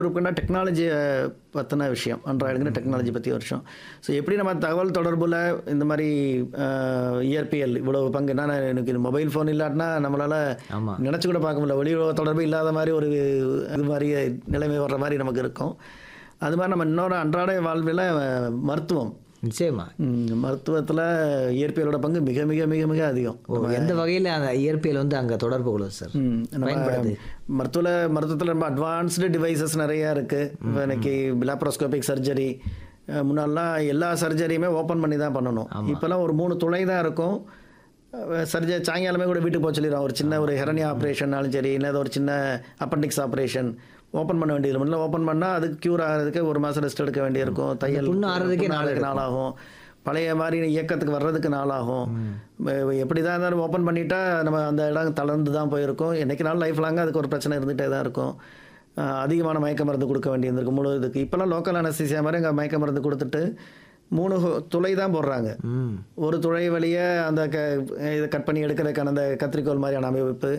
இருக்குன்னா டெக்னாலஜியை பற்றின விஷயம் ஆண்ட்ராய்டுங்கிற டெக்னாலஜி பற்றி விஷயம் ஸோ எப்படி நம்ம தகவல் தொடர்புல இந்த மாதிரி அஹ், இயற்பியல் இவ்வளவு பங்கு என்னன்னா எனக்கு இது மொபைல் ஃபோன் இல்லாட்டினா நம்மளால் ஆமா. நினச்சி கூட பார்க்க முடியல வெளி உலக தொடர்பு இல்லாத மாதிரி ஒரு இது மாதிரி நிலைமை வர்ற மாதிரி நமக்கு இருக்கும் அது மாதிரி நம்ம இன்னொரு அன்றாட வாழ்வில் அஹ், மருத்துவம் நிச்சயமா மருத்துவத்தில் இயற்பியலோட பங்கு மிக மிக மிக மிக அதிகம் ஓ எந்த வகையில் அந்த இயற்பியல் வந்து அங்கே தொடர்பு கொள்ளுது சார் ம், நம்ம பயன்படுது மருத்துவ மருத்துவத்தில் ரொம்ப அட்வான்ஸ்டு டிவைசஸ் நிறையா இருக்குது இப்போ இன்னைக்கு லாப்ரோஸ்கோபிக் சர்ஜரி முன்னாடிலாம் எல்லா சர்ஜரியுமே ஓப்பன் பண்ணி தான் பண்ணணும் இப்போல்லாம் ஒரு மூணு துளை தான் இருக்கும் சர்ஜரி சாயங்காலமே கூட வீட்டுக்கு போக சொல்லிடுவோம் ஒரு சின்ன ஒரு ஹெரனியா ஆப்ரேஷன்னாலும் சரி இல்லை ஒரு சின்ன அப்பண்டிக்ஸ் ஆப்ரேஷன் ஓப்பன் பண்ண வேண்டியது முன்ன ஓப்பன் பண்ணால் அதுக்கு க்யூர் ஆகிறதுக்கு ஒரு மாதம் ரெஸ்ட் எடுக்க வேண்டியிருக்கும் தையல் புண்ணு ஆறுறதுக்கே புண்ணு நாள் ஆறுறதுக்கு நாளாகும் பழைய மாதிரி இயக்கத்துக்கு வர்றதுக்கு நாளாகும் வ- எப்படி தான் இருந்தாலும் ஓப்பன் பண்ணிட்டா நம்ம அந்த இடம் தளர்ந்து தான் போயிருக்கும் என்னைக்கு நாள் லைஃப் லாங்காக அதுக்கு ஒரு பிரச்சனை இருந்துகிட்டே தான் இருக்கும் அஹ் அதிகமான மயக்க மருந்து கொடுக்க வேண்டியிருந்திருக்கு முழு இதுக்கு இப்போல்லாம் லோக்கல் அனஸ்தீசியா மாதிரி அங்கே மயக்க மருந்து கொடுத்துட்டு மூணு ஹோ- துளை தான் போடுறாங்க ம் ஒரு துளை வழியே அந்த க இதை கட் பண்ணி எடுக்கிறதுக்கான அந்த கத்திரிக்கோல் மாதிரியான அமைப்பு